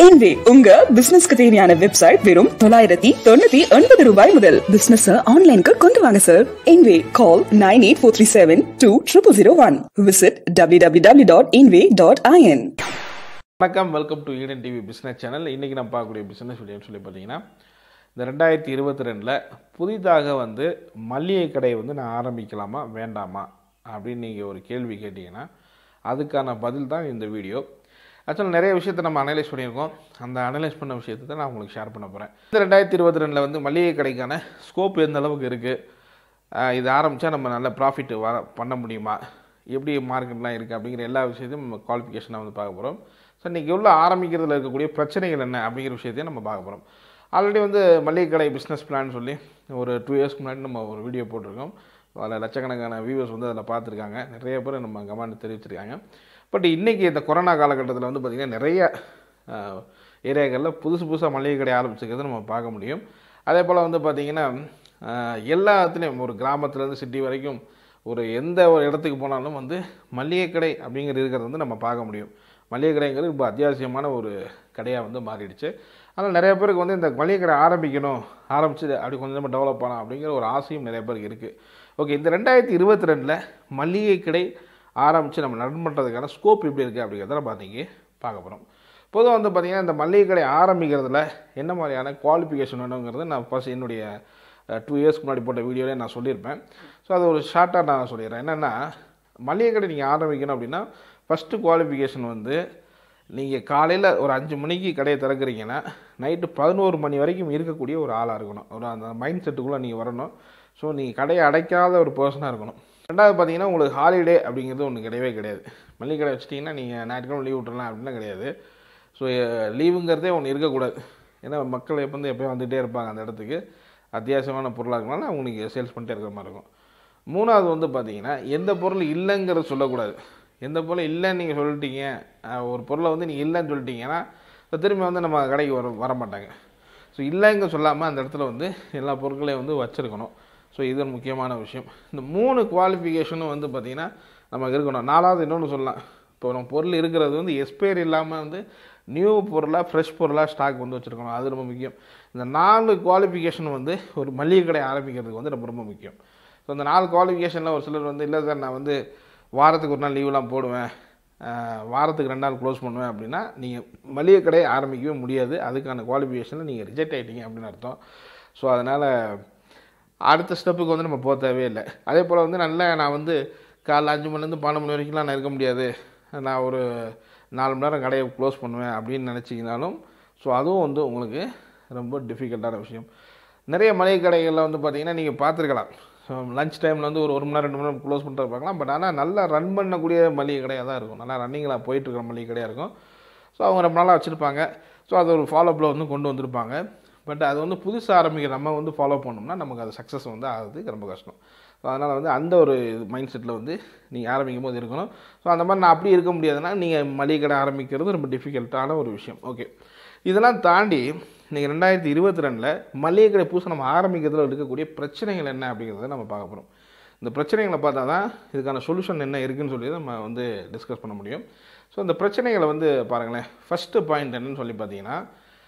envoy உங்க பிசினஸ்க்கு தேவையான website வெறும் தொள்ளாயிரத்தி தொண்ணூத்தி ஒன்பது ரூபாய் முதல் பிசினஸ் ஆன்லைனுக்கு கொண்டு வாங்க சார் என்வே call nine eight four three seven two triple zero one visit W W W dot என்வே டாட் ஐஎன் வணக்கம் welcome to Eden TV business channel இன்றைக்கி நம்ம பார்க்கக்கூடிய பிஸ்னஸ் வீடியோன்னு சொல்லி பார்த்தீங்கன்னா இந்த ரெண்டாயிரத்தி இருபத்தி ரெண்டில் புதிதாக வந்து மல்லிகை கடை வந்து நான் ஆரம்பிக்கலாமா வேண்டாமா அப்படின்னு நீங்கள் ஒரு கேள்வி கேட்டிங்கன்னா அதுக்கான பதில் தான் இந்த வீடியோ ஆக்சுவலாக நிறைய விஷயத்தை நம்ம அனலைஸ் பண்ணியிருக்கோம் அந்த அனலைஸ் பண்ண விஷயத்தை தான் நான் உங்களுக்கு ஷேர் பண்ண போகிறேன் இந்த ரெண்டாயிரத்தி இருபத்தி ரெண்டில் வந்து மளிகை கடைக்கான ஸ்கோப் எந்த அளவுக்கு இருக்குது இது ஆரம்பித்தா நம்ம நல்ல ப்ராஃபிட் வர பண்ண முடியுமா எப்படி மார்க்கெட்லாம் இருக்குது அப்படிங்கிற எல்லா விஷயத்தையும் நம்ம குவாலிஃபிகேஷனாக வந்து பார்க்க போகிறோம் ஸோ இன்றைக்கி உள்ள ஆரம்பிக்கிறதுல இருக்கக்கூடிய பிரச்சனைகள் என்ன அப்படிங்கிற விஷயத்தையும் நம்ம பார்க்க போகிறோம் ஆல்ரெடி வந்து மளிகை கடை பிஸ்னஸ் பிளான் சொல்லி ஒரு டூ இயர்ஸ்க்கு முன்னாடி நம்ம ஒரு வீடியோ போட்டிருக்கோம் அதில் லட்சக்கணக்கான வியூவர்ஸ் வந்து அதில் பார்த்துருக்காங்க நிறைய பேர் நம்ம கமெண்ட் தெரிவிச்சிருக்காங்க பட் இன்றைக்கி இந்த கொரோனா காலகட்டத்தில் வந்து பார்த்திங்கன்னா நிறைய ஏரியாக்களில் புதுசு புதுசாக மளிகை கடை ஆரம்பிச்சிருக்கிறது நம்ம பார்க்க முடியும் அதே போல் வந்து பார்த்திங்கன்னா எல்லாத்துலேயும் ஒரு கிராமத்துலேருந்து சிட்டி வரைக்கும் ஒரு எந்த ஒரு இடத்துக்கு போனாலும் வந்து மளிகை கடை அப்படிங்கிறது இருக்கிறது வந்து நம்ம பார்க்க முடியும் மளிகை கடைங்கிறது இப்போ அத்தியாவசியமான ஒரு கடையாக வந்து மாறிடுச்சு அதனால் நிறைய பேருக்கு வந்து இந்த மளிகை கடை ஆரம்பிக்கணும் ஆரம்பித்து அப்படி கொஞ்சம் நம்ம டெவலப் பண்ணலாம் அப்படிங்கிற ஒரு ஆசையும் நிறைய பேருக்கு இருக்குது ஓகே இந்த ரெண்டாயிரத்தி இருபத்தி ரெண்டில் மளிகை கடை ஆரம்பித்து நம்ம ரன் பண்ணுறதுக்கான ஸ்கோப் எப்படி இருக்குது அப்படிங்கிறத நம்ம இன்றைக்கி பார்க்க போகிறோம் பொதுவாக வந்து பார்த்திங்கன்னா இந்த மளிகை கடை ஆரம்பிக்கிறதுல என்ன மாதிரியான குவாலிஃபிகேஷன் வேணுங்கிறது நான் ஃபஸ்ட் என்னுடைய டூ இயர்ஸ்க்கு முன்னாடி போட்ட வீடியோவில் நான் சொல்லியிருப்பேன் ஸோ அது ஒரு ஷார்ட்டாக நான் சொல்லிடுறேன் என்னென்னா மளிகை கடை நீங்கள் ஆரம்பிக்கணும் அப்படின்னா ஃபஸ்ட்டு குவாலிஃபிகேஷன் வந்து நீங்கள் காலையில் ஒரு அஞ்சு மணிக்கு கடையை திறக்கிறீங்கன்னா நைட்டு பதினோரு மணி வரைக்கும் இருக்கக்கூடிய ஒரு ஆளாக இருக்கணும் ஒரு அந்த மைண்ட் செட்டுக்குள்ளே நீங்கள் வரணும் ஸோ நீங்கள் கடையை அடைக்காத ஒரு பர்சனாக இருக்கணும் ரெண்டாவது பார்த்தீங்கன்னா உங்களுக்கு ஹாலிடே அப்படிங்கிறது ஒன்று கிடையவே கிடையாது மளிகை கடை வச்சிட்டிங்கன்னா நீங்கள் ஞாயிற்றுக்கிழமை லீவ் விட்டுறலாம் அப்படின்லாம் கிடையாது ஸோ லீவுங்கிறதே ஒன்று இருக்கக்கூடாது ஏன்னா மக்கள் எப்போ வந்து எப்போயும் வந்துகிட்டே இருப்பாங்க அந்த இடத்துக்கு அத்தியாவசியமான பொருளாக இருக்கனால அவங்களுக்கு சேல்ஸ் பண்ணிட்டே இருக்கிற மாதிரி இருக்கும் மூணாவது வந்து பார்த்தீங்கன்னா எந்த பொருள் இல்லைங்கிறத சொல்லக்கூடாது எந்த பொருள் இல்லைன்னு நீங்கள் சொல்லிட்டீங்க ஒரு பொருளை வந்து நீங்கள் இல்லைன்னு சொல்லிட்டீங்கன்னா திரும்பி வந்து நம்ம கடைக்கு வர வர மாட்டாங்க ஸோ இல்லைங்க சொல்லாமல் அந்த இடத்துல வந்து எல்லா பொருட்களையும் வந்து வச்சுருக்கணும் ஸோ இது ஒரு முக்கியமான விஷயம் இந்த மூணு குவாலிஃபிகேஷனும் வந்து பார்த்திங்கன்னா நமக்கு இருக்கணும் நாலாவது இன்னொன்று சொல்லலாம் இப்போ நம்ம பொருள் இருக்கிறது வந்து எக்ஸ்பயர் இல்லாமல் வந்து நியூ பொருளாக ஃப்ரெஷ் பொருளாக ஸ்டாக் வந்து வச்சுருக்கணும் அது ரொம்ப முக்கியம் இந்த நாலு குவாலிஃபிகேஷன் வந்து ஒரு மளிகை கடை ஆரம்பிக்கிறதுக்கு வந்து ரொம்ப ரொம்ப முக்கியம் ஸோ இந்த நாலு குவாலிஃபிகேஷனில் ஒரு சிலர் வந்து இல்லை சார் நான் வந்து வாரத்துக்கு ஒரு நாள் லீவ்லாம் போடுவேன் வாரத்துக்கு ரெண்டு நாள் க்ளோஸ் பண்ணுவேன் அப்படின்னா நீங்கள் மளிகை கடையை ஆரம்பிக்கவே முடியாது அதுக்கான குவாலிஃபிகேஷனில் நீங்கள் ரிஜெக்ட் ஆகிட்டீங்க அப்படின்னு அர்த்தம் ஸோ அதனால் அடுத்த ஸ்டெப்புக்கு வந்து நம்ம போக தேவையில்லை அதே போல் வந்து நல்ல நான் வந்து காலைல அஞ்சு மணிலேருந்து பன்னெண்டு மணி வரைக்கும்லாம் நான் இருக்க முடியாது நான் ஒரு நாலு மணி நேரம் கடையை க்ளோஸ் பண்ணுவேன் அப்படின்னு நினச்சிங்கனாலும் ஸோ அதுவும் வந்து உங்களுக்கு ரொம்ப டிஃபிகல்ட்டான விஷயம் நிறைய மளிகை கடைகளில் வந்து பார்த்திங்கன்னா நீங்கள் பார்த்துருக்கலாம் ஸோ லஞ்ச் டைமில் வந்து ஒரு ஒரு மணி நேரம் ரெண்டு மணி நேரம் க்ளோஸ் பண்ணிட்டு இருப்பாங்களாம் பட் ஆனால் நல்லா ரன் பண்ணக்கூடிய மளிகை கடையாக தான் இருக்கும் நல்லா ரன்னிங்கில் போயிட்டுருக்கிற மளிகை கடையாக இருக்கும் ஸோ அவங்க ரொம்ப நாளாக வச்சுருப்பாங்க ஸோ அது ஒரு ஃபாலோப்பில் வந்து கொண்டு வந்திருப்பாங்க பட் அது வந்து புதுசாக ஆரம்பிக்கிற நம்ம வந்து ஃபாலோ பண்ணோம்னா நமக்கு அது சக்ஸஸ் வந்து ஆகுது ரொம்ப கஷ்டம் ஸோ அதனால் வந்து அந்த ஒரு மைண்ட் செட்டில் வந்து நீங்கள் ஆரம்பிக்கும் போது இருக்கணும் ஸோ அந்த மாதிரி நான் அப்படி இருக்க முடியாதுன்னா நீங்கள் மளிகை கடை ஆரம்பிக்கிறது ரொம்ப டிஃபிகல்ட்டான ஒரு விஷயம் ஓகே இதெல்லாம் தாண்டி இன்றைக்கி ரெண்டாயிரத்தி இருபத்தி ரெண்டில் மளிகை கடை புதுசாக நம்ம ஆரம்பிக்கிறதுல இருக்கக்கூடிய பிரச்சனைகள் என்ன அப்படிங்கிறத நம்ம பார்க்க போகிறோம் இந்த பிரச்சனைகளை பார்த்தா தான் இதுக்கான சொல்யூஷன் என்ன இருக்குதுன்னு சொல்லி நம்ம வந்து டிஸ்கஸ் பண்ண முடியும் ஸோ இந்த பிரச்சனைகளை வந்து பாருங்களேன் ஃபஸ்ட்டு பாயிண்ட் என்னன்னு சொல்லி பார்த்தீங்கன்னா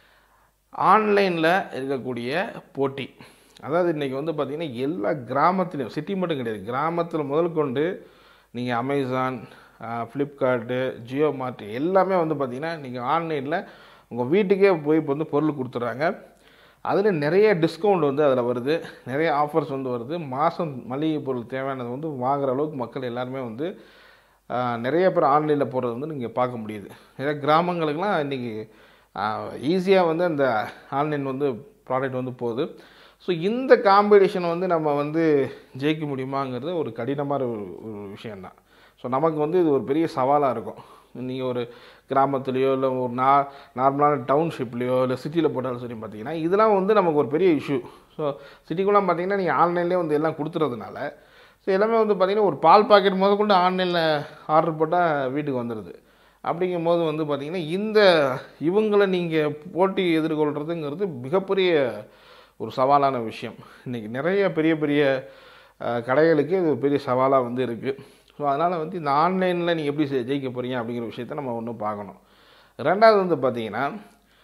ஆன்லைனில் இருக்கக்கூடிய போட்டி அதாவது இன்றைக்கி வந்து பார்த்திங்கன்னா எல்லா கிராமத்துலேயும் சிட்டி மட்டும் கிடையாது கிராமத்தில் முதல் கொண்டு நீங்கள் அமேசான் ஃப்ளிப்கார்ட்டு ஜியோ மார்ட் எல்லாமே வந்து பார்த்திங்கன்னா நீங்கள் ஆன்லைனில் உங்கள் வீட்டுக்கே போய் இப்போ வந்து பொருள் கொடுத்துட்றாங்க அதில் நிறைய டிஸ்கவுண்ட் வந்து அதில் வருது நிறைய ஆஃபர்ஸ் வந்து வருது மாதம் மளிகை பொருள் தேவையானது வந்து வாங்குகிற அளவுக்கு மக்கள் எல்லாருமே வந்து நிறைய பேர் ஆன்லைனில் போகிறது வந்து நீங்கள் பார்க்க முடியுது நிறைய கிராமங்களுக்கெலாம் இன்றைக்கி ஈஸியாக வந்து அந்த ஆன்லைன் வந்து ப்ராடக்ட் வந்து போகுது ஸோ இந்த காம்படிஷன் வந்து நம்ம வந்து ஜெயிக்க முடியுமாங்கிறது ஒரு கடினமான ஒரு ஒரு விஷயந்தான் ஸோ நமக்கு வந்து இது ஒரு பெரிய சவாலாக இருக்கும் நீங்கள் ஒரு கிராமத்துலேயோ இல்லை ஒரு நா நார்மலான டவுன்ஷிப்லேயோ இல்லை சிட்டியில் போட்டாலும் சரி பார்த்தீங்கன்னா இதெல்லாம் வந்து நமக்கு ஒரு பெரிய இஷ்யூ ஸோ சிட்டிக்குள்ளே பார்த்தீங்கன்னா நீங்கள் ஆன்லைன்லேயே வந்து எல்லாம் கொடுத்துறதுனால ஸோ எல்லாமே வந்து பார்த்திங்கன்னா ஒரு பால் பாக்கெட் முதல் கொண்டு ஆன்லைனில் ஆர்டர் போட்டால் வீட்டுக்கு வந்துடுது அப்படிங்கும் போது வந்து பார்த்திங்கன்னா இந்த இவங்களை நீங்கள் போட்டி எதிர்கொள்கிறதுங்கிறது மிகப்பெரிய ஒரு சவாலான விஷயம் இன்றைக்கி நிறைய பெரிய பெரிய கடைகளுக்கு இது ஒரு பெரிய சவாலாக வந்து இருக்குது ஸோ அதனால் வந்து இந்த ஆன்லைனில் நீங்கள் எப்படி ஜெ- ஜெயிக்க போகிறீங்க அப்படிங்கிற விஷயத்த நம்ம ஒன்று பார்க்கணும் ரெண்டாவது வந்து பார்த்தீங்கன்னா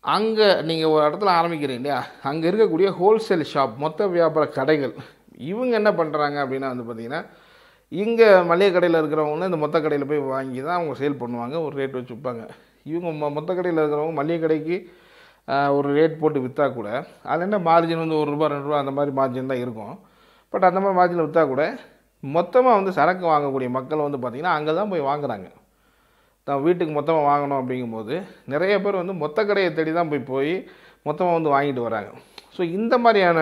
அங்கே நீங்கள் ஒரு இடத்துல ஆரம்பிக்கிறீங்க இல்லையா அங்கே இருக்கக்கூடிய ஹோல்சேல் ஷாப் மொத்த வியாபார கடைகள் இவங்க என்ன பண்ணுறாங்க அப்படின்னா வந்து பார்த்திங்கன்னா இங்கே மளிகை கடையில் இருக்கிறவங்க இந்த மொத்த கடையில் போய் வாங்கி தான் அவங்க சேல் பண்ணுவாங்க ஒரு ரேட் வச்சு விற்பாங்க இவங்க மொ மொத்த கடையில் இருக்கிறவங்க மளிகை கடைக்கு ஆஹ், ஒரு ரேட் போட்டு விற்றா கூட அதில் என்ன மார்ஜின் வந்து ஒரு ரூபா ரெண்டு ரூபா அந்த மாதிரி மார்ஜின் தான் இருக்கும் பட் அந்த மாதிரி மார்ஜினில் விற்றா கூட மொத்தமாக வந்து சரக்கு வாங்கக்கூடிய மக்கள் வந்து பார்த்திங்கன்னா அங்கே தான் போய் வாங்குறாங்க தான் வீட்டுக்கு மொத்தமாக வாங்கணும் அப்படிங்கும்போது நிறைய பேர் வந்து மொத்த கடையை தேடி தான் போய் போய் மொத்தமாக வந்து வாங்கிட்டு வராங்க ஸோ இந்த மாதிரியான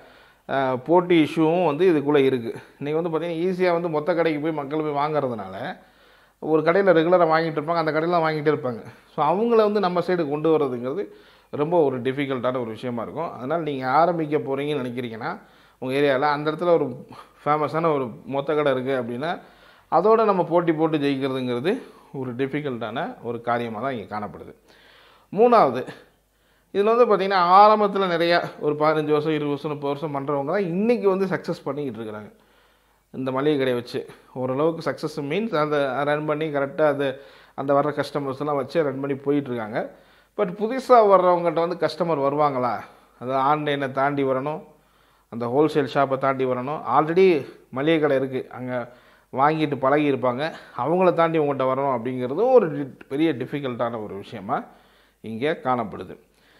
அஹ், போட்டி இஷ்யூவும் வந்து இதுக்குள்ளே இருக்குது இன்றைக்கி வந்து பார்த்திங்கன்னா ஈஸியாக வந்து மொத்த கடைக்கு போய் மக்கள் போய் வாங்குறதுனால ஒரு கடையில் ரெகுலராக வாங்கிட்டு இருப்பாங்க அந்த கடையில் தான் வாங்கிட்டே இருப்பாங்க ஸோ அவங்கள வந்து நம்ம சைடு கொண்டு வர்றதுங்கிறது ரொம்ப ஒரு டிஃபிகல்ட்டான ஒரு விஷயமா இருக்கும் அதனால் நீங்கள் ஆரம்பிக்க போகிறீங்கன்னு நினைக்கிறீங்கன்னா உங்கள் ஏரியாவில் அந்த இடத்துல ஒரு ஃபேமஸான ஒரு மொத்த கடை இருக்குது அப்படின்னா அதோட நம்ம போட்டி போட்டு ஜெயிக்கிறதுங்கிறது ஒரு டிஃபிகல்ட்டான ஒரு காரியமாக தான் இங்கே காணப்படுது மூணாவது இதில் வந்து பார்த்திங்கன்னா ஆரம்பத்தில் நிறையா ஒரு பதினஞ்சு வருஷம் இருபது வருஷம் முப்பது வருஷம் பண்ணுறவங்க தான் இன்றைக்கி வந்து சக்ஸஸ் பண்ணிக்கிட்டு இருக்கிறாங்க இந்த மளிகை கடையை வச்சு ஓரளவுக்கு சக்ஸஸ் மீன்ஸ் அதை ரன் பண்ணி கரெக்டாக அது அந்த வர்ற கஸ்டமர்ஸ் எல்லாம் வச்சு ரன் பண்ணி போயிட்டுருக்காங்க பட் புதுசாக வர்றவங்ககிட்ட வந்து கஸ்டமர் வருவாங்களா அது ஆன்லைனை தாண்டி வரணும் அந்த ஹோல்சேல் ஷாப்பை தாண்டி வரணும் ஆல்ரெடி மளிகை கடை இருக்குது அங்கே வாங்கிட்டு பழகி இருப்பாங்க அவங்கள தாண்டி உங்கள்கிட்ட வரணும் அப்படிங்கிறதும் ஒரு டி- பெரிய டிஃபிகல்ட்டான ஒரு விஷயமா இங்கே காணப்படுது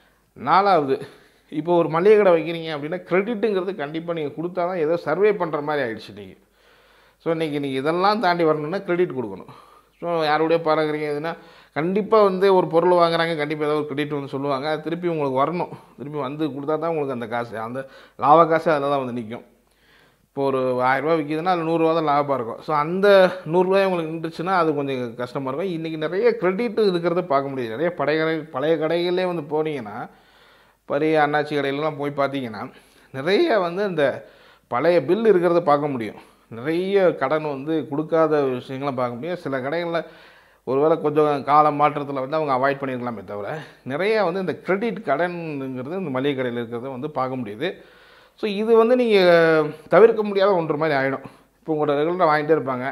நாலாவது இப்போ ஒரு மளிகை கடை வைக்கிறீங்க அப்படின்னா கிரெடிட்டுங்கிறது கண்டிப்பாக நீங்கள் கொடுத்தா தான் ஏதோ சர்வே பண்ணுற மாதிரி ஆயிடுச்சு நீங்கள் ஸோ இன்றைக்கி நீங்கள் இதெல்லாம் தாண்டி வரணும்னா கிரெடிட் கொடுக்கணும் ஸோ யாருடைய பாருங்கிறீங்க எதுனா கண்டிப்பாக வந்து ஒரு பொருள் வாங்குறாங்க கண்டிப்பாக ஏதோ ஒரு கிரெடிட் வந்து சொல்லுவாங்க அது திருப்பி உங்களுக்கு வரணும் திருப்பி வந்து கொடுத்தா தான் உங்களுக்கு அந்த காசு அந்த லாப காசு அதில் தான் வந்து நிற்கும் இப்போ ஒரு ஆயிரரூபா விற்கிதுன்னா அதில் நூறுரூவா தான் லாபமாக இருக்கும் ஸோ அந்த நூறுரூவாய் உங்களுக்கு நின்றுச்சுன்னா அது கொஞ்சம் கஷ்டமாக இருக்கும் இன்றைக்கி நிறைய கிரெடிட் இருக்கிறத பார்க்க முடியுது நிறைய பழைய கடை பழைய கடைகளே வந்து போனீங்கன்னா பெரிய அண்ணாச்சி கடையிலலாம் போய் பார்த்தீங்கன்னா நிறைய வந்து இந்த பழைய பில் இருக்கிறத பார்க்க முடியும் நிறைய கடன் வந்து கொடுக்காத விஷயங்களை பார்க்க முடியும் சில கடைகளில் ஒருவேளை கொஞ்சம் கால மாற்றத்தில் வந்து அவங்க அவாய்ட் பண்ணியிருக்கலாமே தவிர நிறைய வந்து இந்த கிரெடிட் கடன்ங்கிறது இந்த மளிகை கடையில் இருக்கிறத வந்து பார்க்க முடியுது ஸோ இது வந்து நீங்கள் தவிர்க்க முடியாத ஒன்று மாதிரி ஆகிடும் இப்போ உங்களோட ரெகுலராக வாங்கிட்டே இருப்பாங்க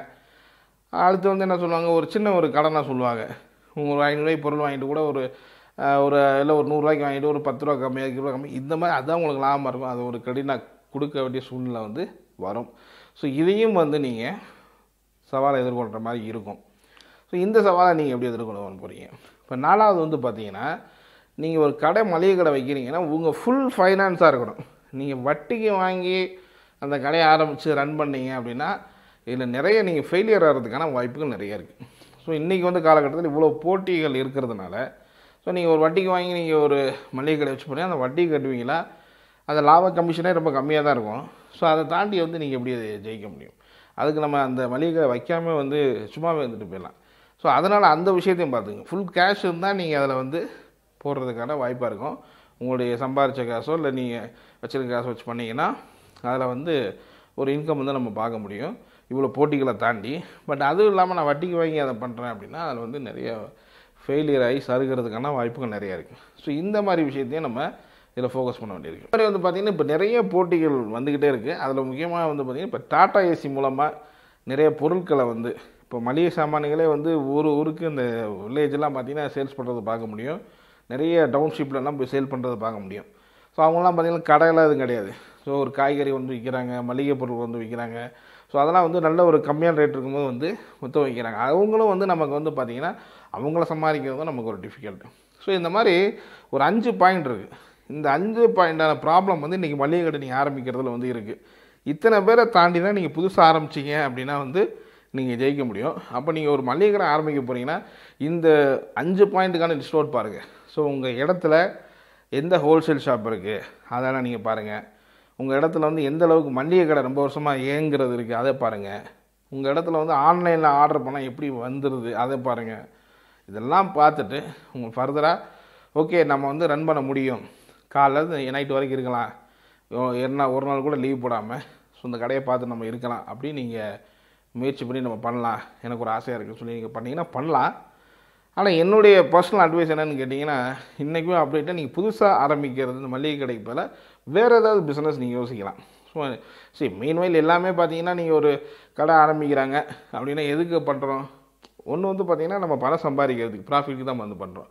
அடுத்து வந்து என்ன சொல்லுவாங்க ஒரு சின்ன ஒரு கடனாக சொல்லுவாங்க உங்க ஒரு ஐநூறுரூவாய்க்கு பொருள் வாங்கிட்டு கூட ஒரு அஹ், ஒரு இல்லை ஒரு நூறுரூவாய்க்கு வாங்கிட்டு ஒரு பத்து ரூபா கம்மி இருபது ரூபா கம்மி இந்த மாதிரி அதான் உங்களுக்கு லாபமாக இருக்கும் அது ஒரு கிரெடிட்டாக கொடுக்க வேண்டிய சூழ்நிலை வந்து வரும் ஸோ இதையும் வந்து நீங்கள் சவாலை எதிர்கொள்கிற மாதிரி இருக்கும் ஸோ இந்த சவாலை நீங்கள் எப்படி எதிர்கொள்ள போகிறீங்க இப்போ நாலாவது வந்து பார்த்தீங்கன்னா நீங்கள் ஒரு கடை மளிகை கடை வைக்கிறீங்கன்னா உங்கள் ஃபுல் ஃபைனான்ஸாக இருக்கணும் நீங்கள் வட்டிக்கு வாங்கி அந்த கடையை ஆரம்பித்து ரன் பண்ணீங்க அப்படின்னா இதில் நிறைய நீங்கள் ஃபெயிலியர் ஆகிறதுக்கான வாய்ப்புகள் நிறைய இருக்குது ஸோ இன்றைக்கி வந்து காலகட்டத்தில் இவ்வளோ போட்டிகள் இருக்கிறதுனால ஸோ நீங்கள் ஒரு வட்டிக்கு வாங்கி நீங்கள் ஒரு மளிகை கடை வச்சு போனீங்க அந்த வட்டி கட்டுவீங்களா அந்த லாப கமிஷனே ரொம்ப கம்மியாக தான் இருக்கும் ஸோ அதை தாண்டி வந்து நீங்கள் எப்படி அதை ஜெயிக்க முடியும் அதுக்கு நம்ம அந்த மளிகை கடை வைக்காம வந்து சும்மாவே வந்துட்டு போயிடலாம் ஸோ அதனால் அந்த விஷயத்தையும் பார்த்துங்க ஃபுல் கேஷ் இருந்தால் நீங்கள் அதில் வந்து போடுறதுக்கான வாய்ப்பாக இருக்கும் உங்களுடைய சம்பாரித்த காசோ இல்லை நீங்கள் வச்சிருக்க காசோ வச்சு பண்ணீங்கன்னா அதில் வந்து ஒரு இன்கம் வந்து நம்ம பார்க்க முடியும் இவ்வளோ போட்டிகளை தாண்டி பட் அதுவும் இல்லாமல் நான் வட்டிக்கு வாங்கி அதை பண்ணுறேன் அப்படின்னா அதில் வந்து நிறைய ஃபெயிலியர் ஆகி சருகிறதுக்கான வாய்ப்புகள் நிறையா இருக்குது ஸோ இந்த மாதிரி விஷயத்தையும் நம்ம இதில் ஃபோக்கஸ் பண்ண வேண்டியிருக்கு இந்த மாதிரி வந்து பார்த்திங்கன்னா இப்போ நிறைய போட்டிகள் வந்துக்கிட்டே இருக்குது அதில் முக்கியமாக வந்து பார்த்திங்கன்னா இப்போ டாடா ஏசி மூலமாக நிறைய பொருட்களை வந்து இப்போ மளிகை சாமான்களே வந்து ஒரு ஊருக்கு இந்த வில்லேஜெலாம் பார்த்திங்கன்னா சேல்ஸ் பண்ணுறது பார்க்க முடியும் நிறைய டவுன்ஷிப்லலாம் போய் சேல் பண்ணுறது பார்க்க முடியும் ஸோ அவங்களாம் பார்த்திங்கன்னா கடையெல்லாம் எதுவும் கிடையாது ஸோ ஒரு காய்கறி வந்து விற்கிறாங்க மளிகை பொருள் வந்து விற்கிறாங்க ஸோ அதெல்லாம் வந்து நல்ல ஒரு கம்மியான ரேட் இருக்கும்போது வந்து மொத்தம் வைக்கிறாங்க அவங்களும் வந்து நமக்கு வந்து பார்த்திங்கன்னா அவங்கள சமாளிக்கிறது நமக்கு ஒரு டிஃபிகல்ட் ஸோ இந்த மாதிரி ஒரு அஞ்சு பாயிண்ட் இருக்குது இந்த அஞ்சு பாயிண்டான ப்ராப்ளம் வந்து இன்றைக்கி மளிகை கடை நீங்கள் ஆரம்பிக்கிறதுல வந்து இருக்குது இத்தனை பேரை தாண்டி தான் நீங்கள் புதுசாக ஆரம்பிச்சீங்க அப்படின்னா வந்து நீங்கள் ஜெயிக்க முடியும் அப்போ நீங்கள் ஒரு மளிகை கடை ஆரம்பிக்க போகிறீங்கன்னா இந்த அஞ்சு பாயிண்ட்டுக்கான லிஸ்ட் அவுட் பாருங்கள் ஸோ உங்கள் இடத்துல எந்த ஹோல்சேல் ஷாப் இருக்குது அதெல்லாம் நீங்கள் பாருங்கள் உங்கள் இடத்துல வந்து எந்த அளவுக்கு மளிகை கடை ரொம்ப வருஷமாக இயங்குறது இருக்குது அதை பாருங்கள் உங்கள் இடத்துல வந்து ஆன்லைனில் ஆர்டர் பண்ணால் எப்படி வந்துடுது அதை பாருங்கள் இதெல்லாம் பார்த்துட்டு உங்களுக்கு ஃபர்தராக ஓகே நம்ம வந்து ரன் பண்ண முடியும் காலைல நைட்டு வரைக்கும் இருக்கலாம் ஓ- என்ன ஒரு நாள் கூட லீவ் போடாமல் ஸோ இந்த கடையை பார்த்து நம்ம இருக்கலாம் அப்படின்னு நீங்கள் முயற்சி பண்ணி நம்ம பண்ணலாம் எனக்கு ஒரு ஆசையாக இருக்குன்னு சொல்லி நீங்கள் பண்ணீங்கன்னா பண்ணலாம் ஆனால் என்னுடைய பர்சனல் அட்வைஸ் என்னன்னு கேட்டிங்கன்னா இன்றைக்குமே அப்டேட்டாக நீங்கள் புதுசாக ஆரம்பிக்கிறது இந்த மளிகை கடைக்கு போல வேறு ஏதாவது பிஸ்னஸ் நீங்கள் யோசிக்கலாம் ஸோ சரி மெயின்வைல் எல்லாமே பார்த்தீங்கன்னா நீங்கள் ஒரு கடை ஆரம்பிக்கிறாங்க அப்படின்னா எதுக்கு பண்ணுறோம் ஒன்று வந்து பார்த்தீங்கன்னா நம்ம பணம் சம்பாதிக்கிறதுக்கு ப்ராஃபிட்டுக்கு தான் வந்து பண்ணுறோம்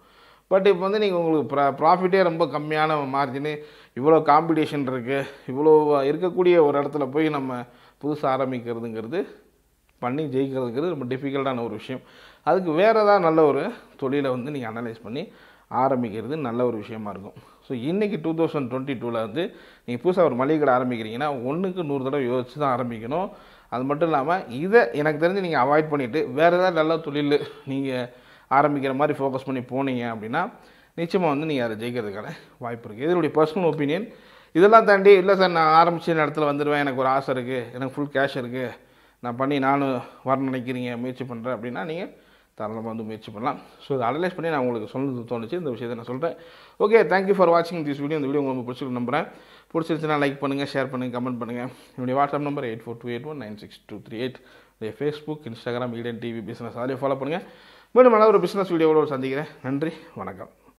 பட் இப்போ வந்து நீங்கள் உங்களுக்கு ப்ரா ப்ராஃபிட்டே ரொம்ப கம்மியான மார்ஜினு இவ்வளோ காம்படிஷன் இருக்குது இவ்வளோ இருக்கக்கூடிய ஒரு இடத்துல போய் நம்ம புதுசாக ஆரம்பிக்கிறதுங்கிறது பண்ணி ஜெயிக்கிறதுங்கிறது ரொம்ப டிஃபிகல்ட்டான ஒரு விஷயம் அதுக்கு வேறு ஏதாவது நல்ல ஒரு தொழிலை வந்து நீங்கள் அனலைஸ் பண்ணி ஆரம்பிக்கிறது நல்ல ஒரு விஷயமா இருக்கும் ஸோ இன்றைக்கி டூ தௌசண்ட் டுவெண்ட்டி டூவில் வந்து நீங்கள் புதுசாக ஒரு மளிகை கடை ஆரம்பிக்கிறீங்கன்னா ஒன்றுக்கு நூறு தடவை யோசிச்சு தான் ஆரம்பிக்கணும் அது மட்டும் இல்லாமல் இதை எனக்கு தெரிஞ்சு நீங்கள் அவாய்ட் பண்ணிவிட்டு வேறு ஏதாவது நல்ல தொழில் நீங்கள் ஆரம்பிக்கிற மாதிரி ஃபோக்கஸ் பண்ணி போனீங்க அப்படின்னா நிச்சயமாக வந்து நீங்கள் அதை ஜெயிக்கிறதுக்கான வாய்ப்பு இருக்குது இது என்னுடைய பர்சனல் ஒப்பீனியன் இதெல்லாம் தாண்டி இல்லை சார் நான் ஆரம்பிச்ச இடத்துல வந்துடுவேன் எனக்கு ஒரு ஆசை இருக்குது எனக்கு ஃபுல் கேஷ் இருக்குது நான் பண்ணி நானும் வர நினைக்கிறீங்க முயற்சி பண்ணுறேன் அப்படின்னா நீங்கள் தாராளமாக வந்து முயற்சி பண்ணலாம் ஸோ இதை அனலைஸ் பண்ணி நான் உங்களுக்கு சொன்னது தோணுச்சு இந்த விஷயத்தை நான் சொல்கிறேன் ஓகே தேங்க்யூ ஃபார் வாட்சிங் திஸ் வீடியோ இந்த வீடியோ உங்களுக்கு பிடிச்சிருக்கு நம்புறேன் பிடிச்சிருச்சுன்னா லைக் பண்ணுங்கள் ஷேர் பண்ணுங்கள் கமெண்ட் பண்ணுங்கள் என்னுடைய WhatsApp number eight four two eight one nine six two three eight என்னுடைய Facebook Instagram Eden TV business அதிலே ஃபாலோ பண்ணுங்கள் மீண்டும் நல்ல ஒரு பிஸ்னஸ் வீடியோவோட சந்திக்கிறேன் நன்றி வணக்கம்